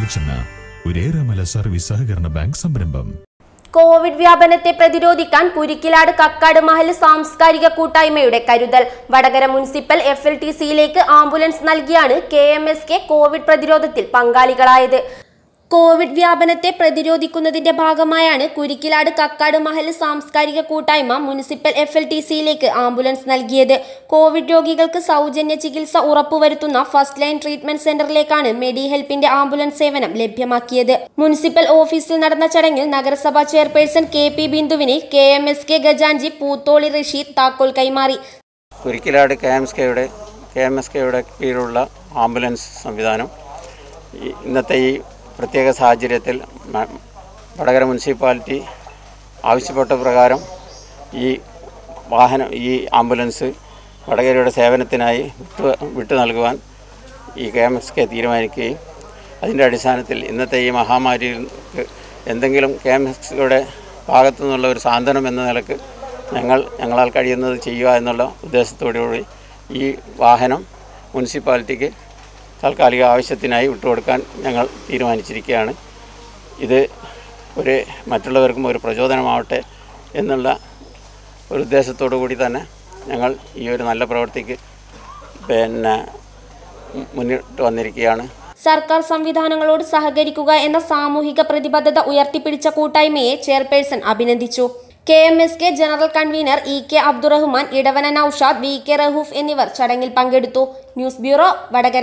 വെളിച്ചെണ്ണ ഒരേറെമല സർവീസ് സഹകരണ ബാങ്ക് സംരംഭം കോവിഡ് വ്യാപനത്തെ പ്രതിരോധിക്കാൻ പുരിക്കിലാട് കക്കാട് മഹൽ സാംസ്കാരിക കൂട്ടായ്മയുടെ കരുതൽ Vadakara municipal F L T സിയിലേക്ക് ആംബുലൻസ് നൽകിയാണ് K M S K Covid പ്രതിരോധത്തിൽ പങ്കാളികളായത് കോവിഡ് വ്യാപനത്തെ പ്രതിരോധിക്കുന്നതിന്റെ ഭാഗമായാണ് കുരിക്കിലാട് കക്കാട് മഹൽ സാംസ്കാരിക കൂട്ടായ്മ മുനിസിപ്പൽ എഫ് എൽ ടി സിയിലേക്ക് ആംബുലൻസ് നൽകിയത് കോവിഡ് രോഗികൾക്ക് സൗജന്യ ചികിത്സ ഉറപ്പുവരുത്തുന്ന ഫസ്റ്റ് ലൈൻ ട്രീറ്റ്മെന്റ് സെന്ററിലേക്കാണ് മെഡി ഹെൽപ്പിന്റെ ആംബുലൻസ് സേവനം ലഭ്യമാക്കിയത് മുനിസിപ്പൽ ഓഫീസിൽ നടന്ന ചടങ്ങിൽ നഗരസഭാ ചെയർപേഴ്സൺ കെ പി ബിന്ദുവിന് കെ എം എസ് കെ ഗജാഞ്ചി പൂത്തോളി റഷീദ് താക്കോൽ കൈമാറി കുരിക്കിലാട് കെ എം എസ് കെയുടെ കെ എം എസ് കെയുടെ കീഴിലുള്ള ആംബുലൻസ് സംവിധാനം ഈ ഇന്നത്തെ ഈ പ്രത്യേക സാഹചര്യത്തിൽ മ- വടകര മുനിസിപ്പാലിറ്റി ആവശ്യപ്പെട്ട പ്രകാരം ഈ വാഹനം ഈ ആംബുലൻസ് വടകരയുടെ സേവനത്തിനായി വിട്ടു വിട്ടു നൽകുവാൻ ഈ കെ എം എസ് കെ തീരുമാനിക്കുകയും അതിൻ്റെ അടിസ്ഥാനത്തിൽ ഇന്നത്തെ ഈ മഹാമാരിയിൽ എന്തെങ്കിലും കെ എം എസ് കെയുടെ ഭാഗത്തു നിന്നുള്ള ഒരു സാന്ത്വനം എന്ന നിലക്ക് ഞങ്ങൾ ഞങ്ങളാൽ കഴിയുന്നത് ചെയ്യുക എന്നുള്ള ഉദ്ദേശത്തോടുകൂടി ഈ വാഹനം മുനിസിപ്പാലിറ്റിക്ക് താൽക്കാലിക ആവശ്യത്തിനായി വിട്ടുകൊടുക്കാൻ ഞങ്ങൾ തീരുമാനിച്ചിരിക്കുകയാണ് ഇത് ഒരു മറ്റുള്ളവർക്കും ഒരു പ്രചോദനമാവട്ടെ എന്നുള്ള ഒരു ഉദ്ദേശത്തോടു കൂടി തന്നെ ഞങ്ങൾ ഈ ഒരു നല്ല പ്രവൃത്തിക്ക് പിന്നെ മുന്നിട്ട് വന്നിരിക്കുകയാണ് സർക്കാർ സംവിധാനങ്ങളോട് സഹകരിക്കുക എന്ന സാമൂഹിക പ്രതിബദ്ധത ഉയർത്തിപ്പിടിച്ച കൂട്ടായ്മയെ ചെയർപേഴ്സൺ അഭിനന്ദിച്ചു K M S K general convener E K Abdurahman Edavana Noushad V K Rahoof എന്നിവർ ചടങ്ങിൽ പങ്കെടുത്തു ന്യൂസ് ബ്യൂറോ വടകര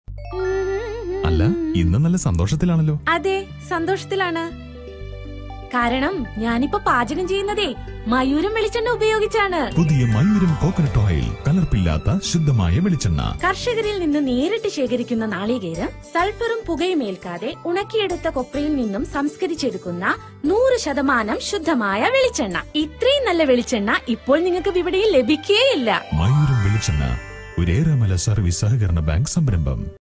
അല്ല ഇന്ന് നല്ല സന്തോഷത്തിലാണല്ലോ അതെ സന്തോഷത്തിലാണ് കാരണം ഞാനിപ്പോ പാചകം ചെയ്യുന്നതേ മയൂരം വെളിച്ചെണ്ണ ഉപയോഗിച്ചാണ് പുതിയ മയൂരം കോക്കനട്ട് ഓയിൽ കലർപ്പില്ലാത്ത ശുദ്ധമായ വെളിച്ചെണ്ണ കർഷകരിൽ നിന്ന് നേരിട്ട് ശേഖരിക്കുന്ന നാളികേരം സൾഫറും പുകയും ഏൽക്കാതെ ഉണക്കിയെടുത്ത കൊപ്രയിൽ നിന്നും സംസ്കരിച്ചെടുക്കുന്ന നൂറ് ശതമാനം ശുദ്ധമായ വെളിച്ചെണ്ണ ഇത്രയും നല്ല വെളിച്ചെണ്ണ ഇപ്പോൾ നിങ്ങൾക്ക് വിപണിയിൽ ലഭിക്കുകയില്ല മയൂരം വെളിച്ചെണ്ണ ഒരേറെമല സർവീസ് സഹകരണ ബാങ്ക് സംരംഭം